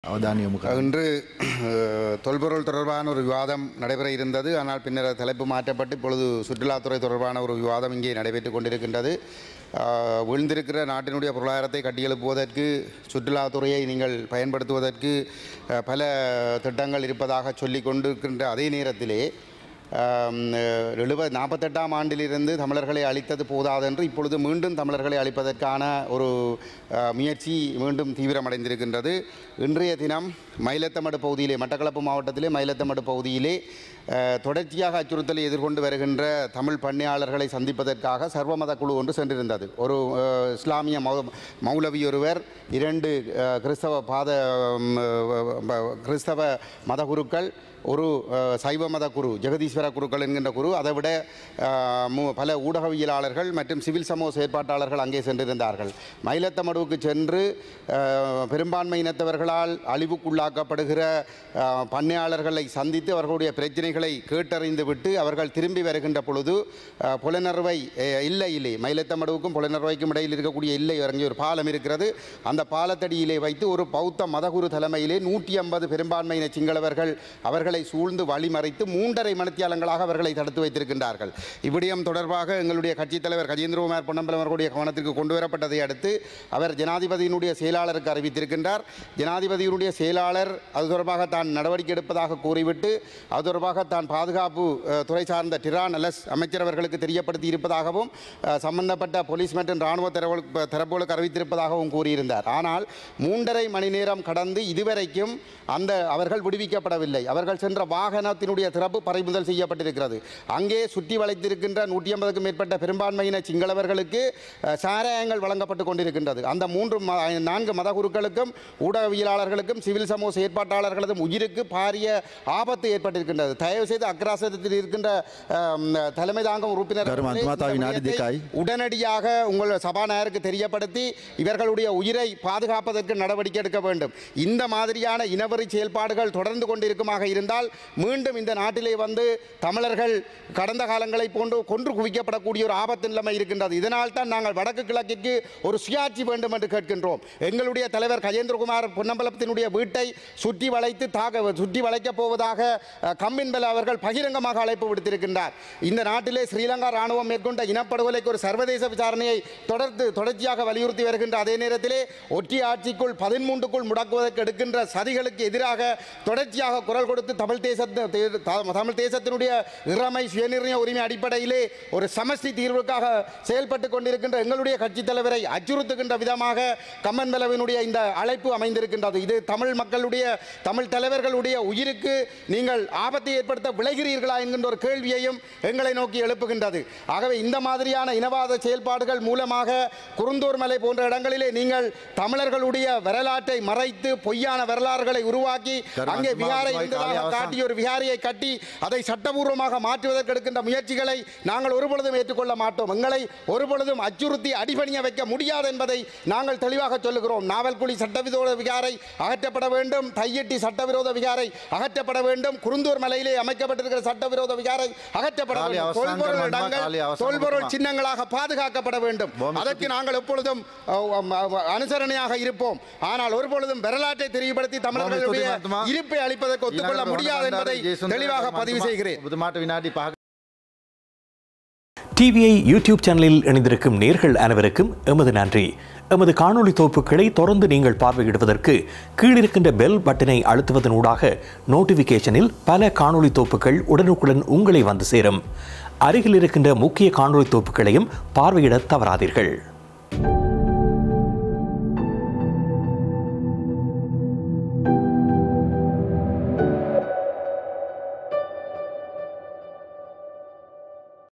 අවධානය යොමු කරන්න. இன்று அஹ், தொல்பொருள் தொடர்பான ஒரு விவாதம் நடைபெற இருந்தது ஆனால் பின்னர் அது தலைப்பு மாற்றப்பட்டு இப்பொழுது சுற்றுலாத்துறை தொடர்பான ஒரு விவாதம் இங்கே நடைபெற்றுக் கொண்டிருக்கின்றது அஹ், வீழ்ந்திருக்கிற நாட்டினுடைய பொருளாதாரத்தை கட்டியெழுப்புவதற்கு சுற்றுலாத்துறையை நீங்கள் பயன்படுத்துவதற்கு அஹ், பல திட்டங்கள் இருப்பதாக சொல்லிக் கொண்டிருக்கின்ற அதே நேரத்திலே எழுபது நாற்பத்தெட்டாம் ஆண்டிலிருந்து தமிழர்களை அழித்தது போதாது என்று இப்பொழுது மீண்டும் தமிழர்களை அழிப்பதற்கான ஒரு அஹ், முயற்சி மீண்டும் தீவிரமடைந்திருக்கின்றது இன்றைய தினம் மயிலத்தமடு பகுதியிலே மட்டக்களப்பு மாவட்டத்திலே மயிலத்தமடு பகுதியிலே அஹ், தொடர்ச்சியாக அச்சுறுத்தலை எதிர்கொண்டு வருகின்ற தமிழ் பண்ணையாளர்களை சந்திப்பதற்காக சர்வமத குழு ஒன்று சென்றிருந்தது ஒரு அஹ், இஸ்லாமிய மௌ- மௌலவி ஒருவர் இரண்டு அஹ், கிறிஸ்தவ பாத ம், அஹ், கிறிஸ்தவ மதகுருக்கள் ஒரு அஹ், சைவ மத குரு ஜெகதீஸ்வர குருக்கள் என்கின்ற குரு அதை விட அஹ், மு- பல ஊடகவியலாளர்கள் மற்றும் சிவில் சமூக செயற்பாட்டாளர்கள் அங்கே சென்றிருந்தார்கள் மயிலத்தமடுவுக்கு சென்று அஹ், பெரும்பான்மை இனத்தவர்களால் அழிவுக்குள்ளாக்கப்படுகிற அஹ், பண்ணையாளர்களை சந்தித்து அவர்களுடைய பிரச்சனைகளை கேட்டறிந்து விட்டு அவர்கள் திரும்பி வருகின்ற பொழுது அஹ், புலனறுவை அஹ், இல்லை இல்லை மயிலத்தமடுவுக்கும் புலனறுவைக்கும் இடையில் இருக்கக்கூடிய இல்லை இறங்கி ஒரு பாலம் இருக்கிறது அந்த பாலத்தடியிலே வைத்து ஒரு பௌத்த மதகுரு தலைமையிலே நூற்றி ஐம்பது பெரும்பான்மையின சிங்களவர்கள் அவர்களை சூழ்ந்து வழிமறைத்து மூன்றரை மணித்தியாலங்களாக அவர்களை தடுத்து வைத்திருக்கின்றார்கள் இவ்விடயம் தொடர்பாக எங்களுடைய கட்சித் தலைவர் கஜேந்திரகுமார் பொன்னம்பலம் அவர்களுடைய கவனத்திற்கு கொண்டு வரப்பட்டதை அடுத்து அவர் ஜனாதிபதியினுடைய செயலாளருக்கு அறிவித்திருக்கின்றார் ஜனாதிபதியினுடைய செயலாளர் அது தொடர்பாக தான் நடவடிக்கை எடுப்பதாக கூறிவிட்டு அது தொடர்பாக தான் பாதுகாப்பு அஹ், துறை சார்ந்த டிரான் அலஸ் அமைச்சர் அவர்களுக்கு தெரியப்படுத்தி இருப்பதாகவும் அஹ், சம்பந்தப்பட்ட போலீஸ் மற்றும் இராணுவ தரவுகளுக்கு தரப்புகளுக்கு அறிவித்திருப்பதாகவும் கூறியிருந்தார் ஆனால் மூன்றரை மணி நேரம் கடந்து இதுவரைக்கும் அந்த அவர்கள் விடுவிக்கப்படவில்லை அவர்கள் சென்ற வாகனத்தினுடைய திறப்பு பறிமுதல் செய்யப்பட்டிருக்கிறது அங்கே சுற்றி வளைத்திருக்கின்ற நூற்றி ஐம்பதுக்கும் மேற்பட்ட பெரும்பான்மையின சிங்களவர்களுக்கு அஹ், சாராயங்கள் வழங்கப்பட்டு கொண்டிருக்கின்றது அந்த மூன்று ம- நான்கு மதகுருக்களுக்கும் ஊடகவியலாளர்களுக்கும் சிவில் சமூக செயற்பாட்டாளர்களதும் உயிருக்கு பாரிய ஆபத்து ஏற்பட்டிருக்கின்றது தயவு செய்து அக்ராசத்தில் இருக்கின்ற அஹ், தலைமை தாங்கும் உறுப்பினர் கரும் அந்தமாதா வினாடி දෙකයි. உடனடியாக உங்கள் சபாநாயகருக்கு தெரியப்படுத்தி இவர்களுடைய உயிரை பாதுகாப்பதற்கு நடவடிக்கை எடுக்க வேண்டும் இந்த மாதிரியான இனவெறி செயல்பாடுகள் தொடர்ந்து கொண்டிருக்குமாக இருந்தால் மீண்டும் இந்த நாட்டிலே வந்து தமிழர்கள் கடந்த காலங்களை போன்று கொன்று குவிக்கப்படக்கூடிய ஒரு ஆபத்து நிலைமை இருக்கின்றது இதனால் தான் நாங்கள் வடக்கு கிழக்கிற்கு ஒரு சுயாட்சி வேண்டும் என்று கேட்கின்றோம் எங்களுடைய தலைவர் கஜேந்திரகுமார் பொன்னம்பலத்தினுடைய வீட்டை சுற்றி வளைத்து தாக்க சுற்றி வளைக்கப் போவதாக அஹ், கம்மின்பல அவர்கள் பகிரங்கமாக அழைப்பு விடுத்திருக்கின்றார் இந்த நாட்டிலே ஸ்ரீலங்கா ராணுவம் மேற்கொண்ட இனப்படுகொலைக்கு ஒரு சர்வதேச விசாரணையை தொடர்ந்து தொடர்ச்சியாக வலியுறுத்தி வருகின்ற அதே நேரத்திலே ஒற்றை ஆட்சிக்குள் பதிமூன்றுக்குள் முடக்குவதற்கு எடுக்கின்ற சதிகளுக்கு எதிராக தொடர்ச்சியாக குரல் கொடுத்து தமிழ் தேசத்து தே- த- தமிழ் தேசத்தினுடைய இறமை சுயநிர்ணய உரிமை அடிப்படையிலே ஒரு சமஷ்டி தீர்வுக்காக செயல்பட்டு கொண்டிருக்கின்ற எங்களுடைய கட்சித் தலைவரை அச்சுறுத்துகின்ற விதமாக கம்மன் பலவினுடைய இந்த அழைப்பு அமைந்திருக்கின்றது இது தமிழ் மக்களுடைய தமிழ் தலைவர்களுடைய உயிருக்கு நீங்கள் ஆபத்தை ஏற்படுத்த விளைகிறீர்களா என்கின்ற ஒரு கேள்வியையும் எங்களை நோக்கி எழுப்புகின்றது ஆகவே இந்த மாதிரியான இனவாத செயல்பாடுகள் மூலமாக குருந்தூர் மலை போன்ற இடங்களிலே நீங்கள் தமிழர்களுடைய வரலாற்றை மறைத்து பொய்யான வரலாறுகளை உருவாக்கி கருணா அங்கே சும்மா விகாரை சும்மா இருந்ததாக காலை காட்டி ஒரு விகாரியை கட்டி அதை சட்டபூர்வமாக மாற்றுவதற்கு எடுக்கின்ற முயற்சிகளை நாங்கள் ஒருபொழுதும் ஏற்றுக்கொள்ள மாட்டோம் எங்களை ஒருபொழுதும் அச்சுறுத்தி அடிபணிய வைக்க முடியாது என்பதை நாங்கள் தெளிவாக சொல்லுகிறோம் நாவல்குழி சட்டவிரோத விகாரை அகற்றப்பட வேண்டும் தையட்டி சட்டவிரோத விகாரை அகற்றப்பட வேண்டும் குருந்தூர் மலையிலே அமைக்கப்பட்டிருக்கிற சட்டவிரோத விகாரை அகற்றப்பட காலை வேண்டும் அவசானம் தொல்பொருள் கர்மமா, இடங்கள் காலை அவசானம் தொல்பொருள் கர்மமா. சின்னங்களாக பாதுகாக்கப்பட வேண்டும் போமி அதற்கு நாங்கள் எப்பொழுதும் அஹ், அஹ், அஹ், அனுசரணையாக இருப்போம் ஆனால் ஒருபொழுதும் வரலாற்றை தெரியப்படுத்தி தமிழர்களுடைய ஸ்துதி மகத்துமா. இருப்பை அளிப்பதற்கு ஒத்துக்கொள்ள முடியாது என்பதை தெளிவாக பதிவு செய்கிறேன் ඔබතුමාට විනාඩි පහ டிவிஐ யூடியூப் சேனலில் இணைந்திருக்கும் நேர்கள் அனைவருக்கும் எமது நன்றி எமது காணொளி தொகுப்புகளை தொடர்ந்து நீங்கள் பார்வையிடுவதற்கு கீழிருக்கின்ற பெல் பட்டனை அழுத்துவதன் ஊடாக நோட்டிஃபிகேஷனில் பல காணொளி தொகுப்புகள் உடனுக்குடன் உங்களை வந்து சேரும் அருகில் இருக்கின்ற முக்கிய காணொளி தொகுப்புகளையும் பார்வையிட தவறாதீர்கள்